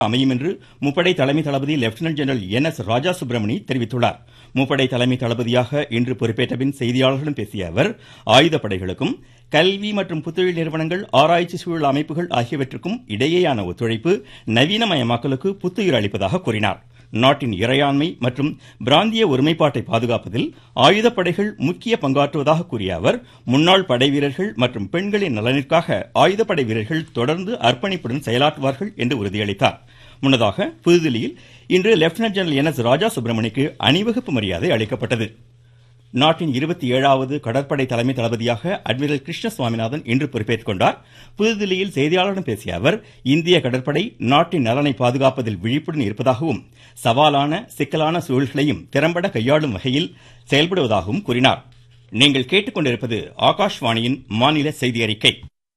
அமையும் என்று முப்படை தலைமை தளபதி lieutenant general N S Raja Subramani தெரிவித்துள்ளார் முப்படை தலைமை தளபதியாக இன்று பொறுப்பேற்ற பின் செய்தியாளர்களிடம் பேசிய அவர் ஆயுதப்படைகளுக்கும் கல்வி மற்றும் புத்தொழில் நிறுவனங்கள் ஆராய்ச்சி சூழல் அமைப்புகள் ஆகியவற்றுக்கும் இடையேயான ஒத்துழைப்பு நவீனமயமாக்கலுக்கு புத்துயிர் அளிப்பதாக கூறினார் நாட்டின் இறையாண்மை மற்றும் பிராந்திய ஒருமைப்பாட்டை பாதுகாப்பதில் ஆயுதப்படைகள் முக்கிய பங்காற்றுவதாக கூறிய அவர் முன்னாள் படைவீரர்கள் மற்றும் பெண்களின் நலனிற்காக ஆயுதப்படை வீரர்கள் தொடர்ந்து அர்ப்பணிப்புடன் செயலாற்றுவார்கள் என்று உறுதியளித்தார் முன்னதாக புதுதில்லியில் இன்று lieutenant general N S Raja சுப்பிரமணிக்கு அணிவகுப்பு மரியாதை அளிக்கப்பட்டது நாட்டின் இருபத்தி ஏழாவது கடற்படை தலைமை தளபதியாக அட்மிரல் கிருஷ்ண சுவாமிநாதன் இன்று பொறுப்பேற்றுக் கொண்டார் புதுதில்லியில் செய்தியாளர்களிடம் பேசிய அவர் இந்திய கடற்படை நாட்டின் நலனை பாதுகாப்பதில் விழிப்புடன் இருப்பதாகவும் சவாலான சிக்கலான சூழல்களையும் திறம்பட கையாளும் வகையில் செயல்படுவதாகவும் கூறினார் நீங்கள் கேட்டுக்கொண்டிருப்பது ஆகாஷ்வாணியின் மாநில செய்தி அறிக்கை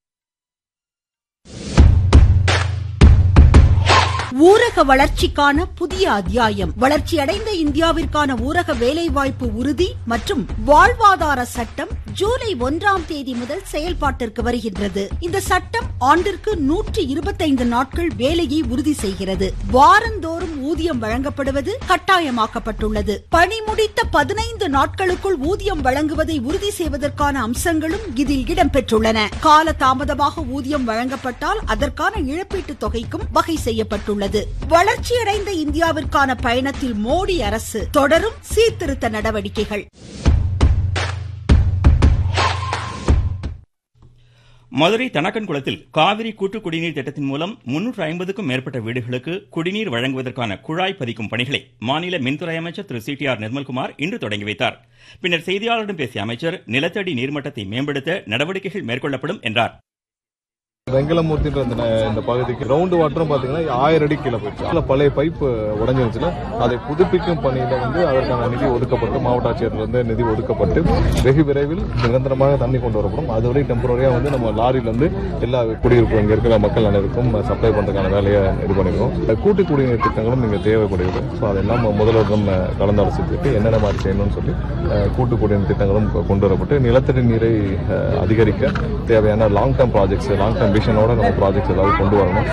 ஊரக வளர்ச்சிக்கான புதிய அத்தியாயம் வளர்ச்சியடைந்த இந்தியாவிற்கான ஊரக வேலைவாய்ப்பு உறுதி மற்றும் வாழ்வாதார சட்டம் ஜூலை ஒன்றாம் தேதி முதல் செயல்பாட்டிற்கு வருகின்றது இந்த சட்டம் ஆண்டிற்கு நூற்றி இருபத்தைந்து நாட்கள் வேலையை உறுதி செய்கிறது வாரந்தோறும் ஊதியம் வழங்கப்படுவது கட்டாயமாக்கப்பட்டுள்ளது பணி முடித்த பதினைந்து நாட்களுக்குள் ஊதியம் வழங்குவதை உறுதி செய்வதற்கான அம்சங்களும் இதில் இடம்பெற்றுள்ளன கால தாமதமாக ஊதியம் வழங்கப்பட்டால் அதற்கான இழப்பீட்டுத் தொகைக்கும் வகை செய்யப்பட்டுள்ளது உள்ளது வளர்ச்சியடைந்த இந்தியாவிற்கான பயணத்தில் மோடி அரசு தொடரும் சீர்திருத்த நடவடிக்கைகள் மதுரை தனக்கன்குளத்தில் காவிரி கூட்டு குடிநீர் திட்டத்தின் மூலம் முன்னூற்று ஐம்பதுக்கும் மேற்பட்ட வீடுகளுக்கு குடிநீர் வழங்குவதற்கான குழாய் பதிக்கும் பணிகளை மாநில மின்துறை அமைச்சர் Thiru C T R Nirmalkumar இன்று தொடங்கி வைத்தார் பின்னர் செய்தியாளர்களிடம் பேசிய அமைச்சர் நிலத்தடி நீர்மட்டத்தை மேம்படுத்த நடவடிக்கைகள் மேற்கொள்ளப்படும் என்றார் வெங்கலமூர்த்தின்ற இந்த இந்த பகுதிக்கு ரவுண்டு வாட்டரும் பாத்தீங்கன்னா ஆயிரம் அடி கீழே போயிடுச்சு அதுல பழைய பைப் உடஞ்சிருச்சுல அதை புதுப்பிக்கும் பணியில வந்து அதற்கான நிதி ஒதுக்கப்பட்டு மாவட்ட ஆட்சியர்ல இருந்து நிதி ஒதுக்கப்பட்டு வெகு விரைவில் நிரந்தரமாக தண்ணி கொண்டு வரப்படும் அதுவரை டெம்பரரியா வந்து நம்ம லாரியில இருந்து எல்லா குடியிருப்பு இங்க இருக்கிற மக்கள் அனைவருக்கும் சப்ளை பண்றதுக்கான வேலையை இது பண்ணிருக்கோம் கூட்டு குடிநீர் திட்டங்களும் இங்க தேவைப்படுகிறது ஸோ அதெல்லாம் முதல்வரிடம் கலந்தாலோசித்துட்டு என்னென்ன மாதிரி செய்யணும்னு சொல்லி கூட்டு குடிநீர் திட்டங்களும் கொண்டு வரப்பட்டு நிலத்தடி நீரை அதிகரிக்க தேவையான long term projects long term விஷனோட நம்ம ப்ராஜெக்ட்ஸ் ஏதாவது கொண்டு வரணும்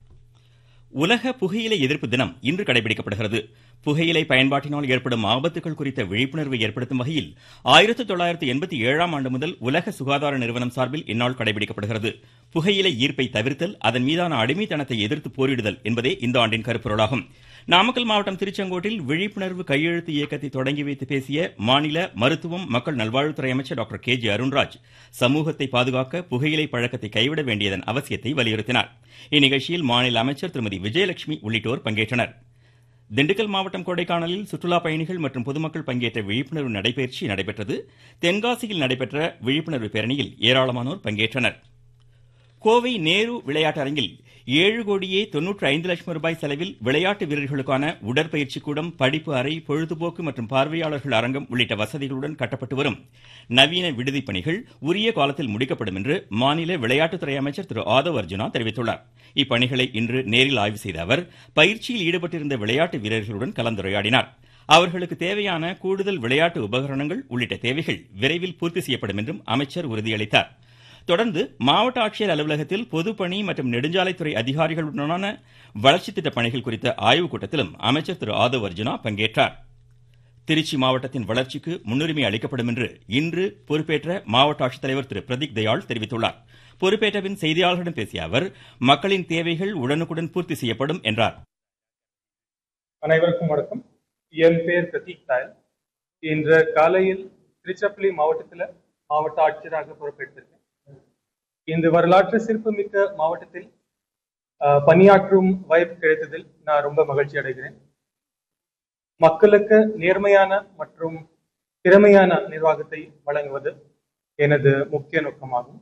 உலக புகையிலை எதிர்ப்பு தினம் இன்று கடைபிடிக்கப்படுகிறது புகையிலை பயன்பாட்டினால் ஏற்படும் ஆபத்துகள் குறித்த விழிப்புணர்வை ஏற்படுத்தும் வகையில் ஆயிரத்தி தொள்ளாயிரத்தி எண்பத்தி ஏழாம் ஆண்டு முதல் உலக சுகாதார நிறுவனம் சார்பில் இந்நாள் கடைபிடிக்கப்படுகிறது புகையிலை ஈர்ப்பை தவிர்த்தல் அதன் மீதான அடிமைத்தனத்தை எதிர்த்து போரிடுதல் என்பதே இந்த ஆண்டின் கருப்பொருளாகும் நாமக்கல் மாவட்டம் திருச்செங்கோட்டில் விழிப்புணர்வு கையெழுத்து இயக்கத்தை தொடங்கி வைத்து பேசிய மாநில மருத்துவம் மக்கள் நல்வாழ்வுத்துறை அமைச்சர் டாக்டர் கே ஜி அருண்ராஜ் சமூகத்தை பாதுகாக்க புகையிலை பழக்கத்தை கைவிட வேண்டியதன் அவசியத்தை வலியுறுத்தினார் இந்நிகழ்ச்சியில் மாநில அமைச்சர் திருமதி விஜயலட்சுமி உள்ளிட்டோர் பங்கேற்றனர் திண்டுக்கல் மாவட்டம் கொடைக்கானலில் சுற்றுலா பயணிகள் மற்றும் பொதுமக்கள் பங்கேற்ற விழிப்புணர்வு நடைபயிற்சி நடைபெற்றது தென்காசியில் நடைபெற்ற விழிப்புணர்வு பேரணியில் ஏராளமானோர் பங்கேற்றனர் கோவை நேரு விளையாட்டரங்கில் ஏழு கோடியே தொன்னூற்று ஐந்து லட்சம் ரூபாய் செலவில் விளையாட்டு வீரர்களுக்கான உடற்பயிற்சி கூடம் படிப்பு அறை பொழுதுபோக்கு மற்றும் பார்வையாளர்கள் அரங்கம் உள்ளிட்ட வசதிகளுடன் கட்டப்பட்டு வரும் நவீன விடுதி பணிகள் உரிய காலத்தில் முடிக்கப்படும் என்று மாநில விளையாட்டுத்துறை அமைச்சர் திரு ஆதவ் அர்ஜுனா தெரிவித்துள்ளார் இப்பணிகளை இன்று நேரில் ஆய்வு செய்த அவர் பயிற்சியில் ஈடுபட்டிருந்த விளையாட்டு வீரர்களுடன் கலந்துரையாடினார் அவர்களுக்கு தேவையான கூடுதல் விளையாட்டு உபகரணங்கள் உள்ளிட்ட தேவைகள் விரைவில் பூர்த்தி செய்யப்படும் என்றும் அமைச்சர் உறுதியளித்தார் தொடர்ந்து மாவட்ட ஆட்சியர் அலுவலகத்தில் பொதுப்பணி மற்றும் நெடுஞ்சாலைத்துறை அதிகாரிகளுடனான வளர்ச்சி திட்ட பணிகள் குறித்த ஆய்வுக் கூட்டத்திலும் அமைச்சர் திரு ஆதவ் அர்ஜுனா பங்கேற்றார் திருச்சி மாவட்டத்தின் வளர்ச்சிக்கு முன்னுரிமை அளிக்கப்படும் என்று இன்று பொறுப்பேற்ற மாவட்ட ஆட்சித்தலைவர் திரு பிரதீக் தயாள் தெரிவித்துள்ளார் பொறுப்பேற்ற பின் செய்தியாளர்களிடம் பேசிய அவர் மக்களின் தேவைகள் உடனுக்குடன் பூர்த்தி செய்யப்படும் என்றார் அனைவருக்கும் வணக்கம் என் பேர் பிரதீக் தாயல் இன்று காலையில் திருச்சிராப்பள்ளி மாவட்டத்தில் மாவட்ட ஆட்சியராக பொறுப்பேற்றிருக்கேன் இந்த வரலாற்று சிறப்புமிக்க மாவட்டத்தில் பணியாற்றும் வாய்ப்பு கிடைத்ததில் நான் ரொம்ப மகிழ்ச்சி அடைகிறேன் மக்களுக்கு நேர்மையான மற்றும் திறமையான நிர்வாகத்தை வழங்குவது எனது முக்கிய நோக்கமாகும்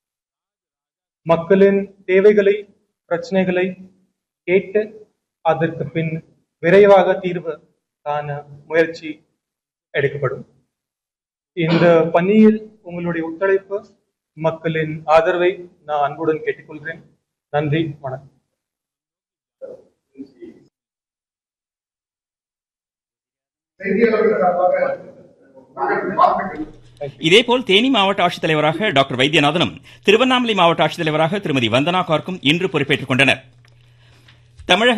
மக்களின் தேவைகளை பிரச்சனைகளை கேட்டு அதற்கு பின் விரைவாக தீர்வு காண முயற்சி எடுக்கப்படும் இந்த பணியில் உங்களுடைய ஒத்துழைப்பு மக்களின் ஆதரவை நான் அன்புடன் கேட்டுக்கொள்கிறேன் நன்றி வணக்கம் இதேபோல் தேனி மாவட்ட ஆட்சித்தலைவராக டாக்டர் வைத்தியநாதனும் திருவண்ணாமலை மாவட்ட ஆட்சித்தலைவராக திருமதி வந்தனா கார்க்கும் இன்று பொறுப்பேற்றுக் கொண்டனர் தமிழக